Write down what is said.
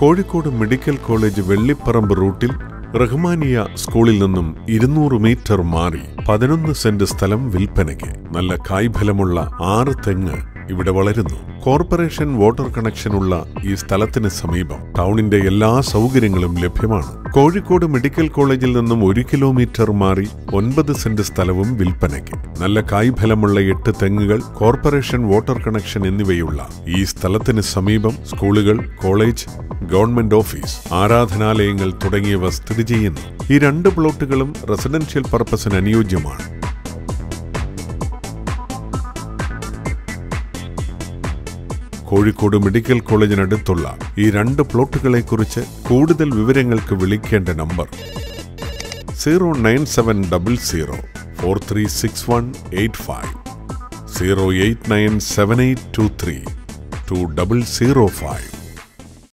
Kozhikode medical college Vellipparambu റൂട്ടിൽ റഹ്മാനിയ സ്കൂളിൽ നിന്നും ഇരുന്നൂറ് മീറ്റർ മാറി പതിനൊന്ന് സെന്റ് സ്ഥലം വിൽപ്പനയ്ക്ക് നല്ല കായ്ഫലമുള്ള ആറ് തെങ്ങ് ഇവിടെ വളരുന്നു കോർപ്പറേഷൻ വാട്ടർ കണക്ഷനുള്ള ഈ സ്ഥലത്തിന് സമീപം ടൗണിന്റെ എല്ലാ സൗകര്യങ്ങളും ലഭ്യമാണ് കോഴിക്കോട് മെഡിക്കൽ കോളേജിൽ നിന്നും ഒരു കിലോമീറ്റർ മാറി ഒൻപത് സെന്റ് സ്ഥലവും വിൽപ്പനയ്ക്ക് നല്ല കായ്ഫലമുള്ള എട്ട് തെങ്ങുകൾ കോർപ്പറേഷൻ വാട്ടർ കണക്ഷൻ എന്നിവയുള്ള ഈ സ്ഥലത്തിന് സമീപം സ്കൂളുകൾ കോളേജ് ഗവൺമെന്റ് ഓഫീസ് ആരാധനാലയങ്ങൾ തുടങ്ങിയവ സ്ഥിതി ചെയ്യുന്നു ഈ രണ്ട് പ്ലോട്ടുകളും റെസിഡൻഷ്യൽ പർപ്പസിന് അനുയോജ്യമാണ് കോഴിക്കോട് മെഡിക്കൽ കോളേജിനടുത്തുള്ള ഈ രണ്ട് പ്ലോട്ടുകളെക്കുറിച്ച് കൂടുതൽ വിവരങ്ങൾക്ക് വിളിക്കേണ്ട number zero nine seven double zero four three six one eight five zero eight nine seven eight two three two double zero five